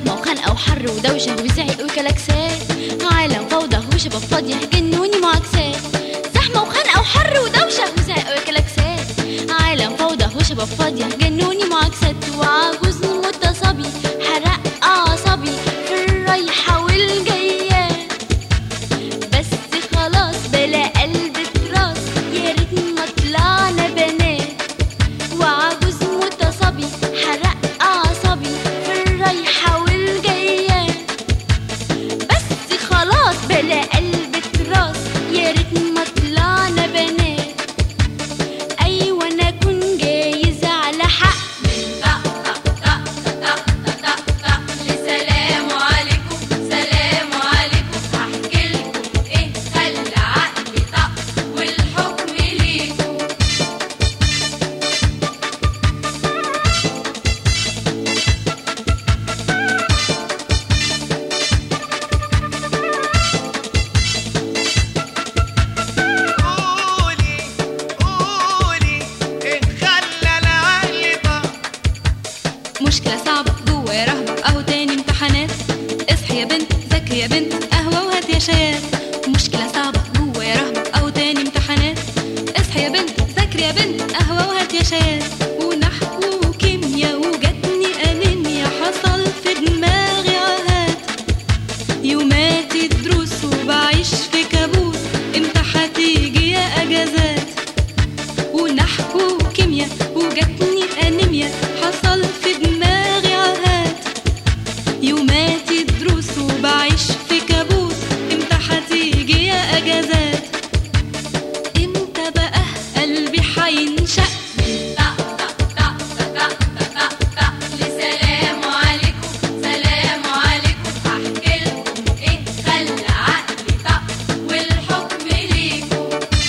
زحمة وخنقة وحر ودوشة وزعق وكلاكسات عالم فوضى وشباب فاضية جنوني معاكسات زحمة وخنقة وحر ودوشة وزعق وكلاكسات عالم فوضى وشباب فاضية جنوني معاكسات وعجوز متصبي حرق أعصابي في الرايحة والجاية بس خلاص بلا قلب تراس يا ريت ما طلعنا بنات وعجوز متصبي حرق أعصابي في الرايحة والجاية بس خلاص بلا قلب تراس يا ريت ما طلعنا بنات أيوة أنا أكون جايزة على حق سلام عليكم سلام عليكم هحكي لكم ايه خلى عقلي طق والحكم ليكم قولي قولي ايه خلى العقل طق مشكلة صعبة جوه يا رهبة اهو تاني امتحانات اصحي يا بنت ذاكري يا بنت قهوة وهات يا شايات مشكلة صعبة جوه يا رهبة اهو تاني امتحانات اصحي يا بنت ذاكري يا بنت قهوة وهات يا شايات ونحو وكيميا وجاتني انيميا حصل في دماغي عهات يومات الدروس وبعيش في كابوس امتى هتيجي يا اجازات ونحو وكيميا وجاتني انيميا حصل في دماغي عهات يوماتي دروس وبعيش في كابوس امتى هتيجي يا اجازات امتى بقى قلبي هينشق سلام عليكم سلام عليكم هحكي لكم ايه خلى عقلي طق والحكم ليكم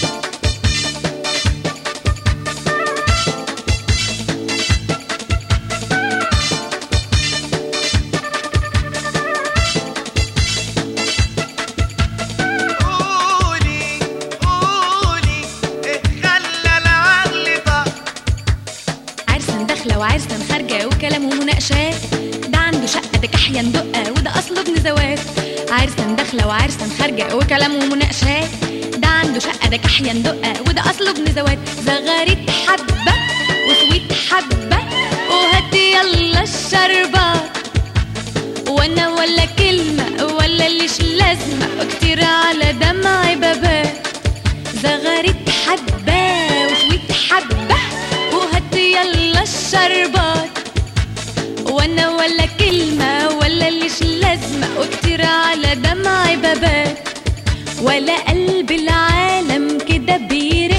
قولي قولي ايه خلى العقل طق عرسا داخلة وعرسا خارجة وكلام ومناقشات ده عنده شقة ده كحيان دقة وده أصله ابن زواج عرسا داخلة وعرسا خارجة وكلام ومناقشات ده عنده شقة ده كحيان دقة وده أصله ابن زواج زغاريت حبة وسويت حبة وهات يلا الشربات وانا ولا كلمة ولا ليش لازمة كتير على دمعي بابات زغرت حبة وسويت حبة وهات يلا الشربات وانا ولا كلمة ولا ليش لازمة وكتير على دمعي بابات ولا قلب العالم كده بير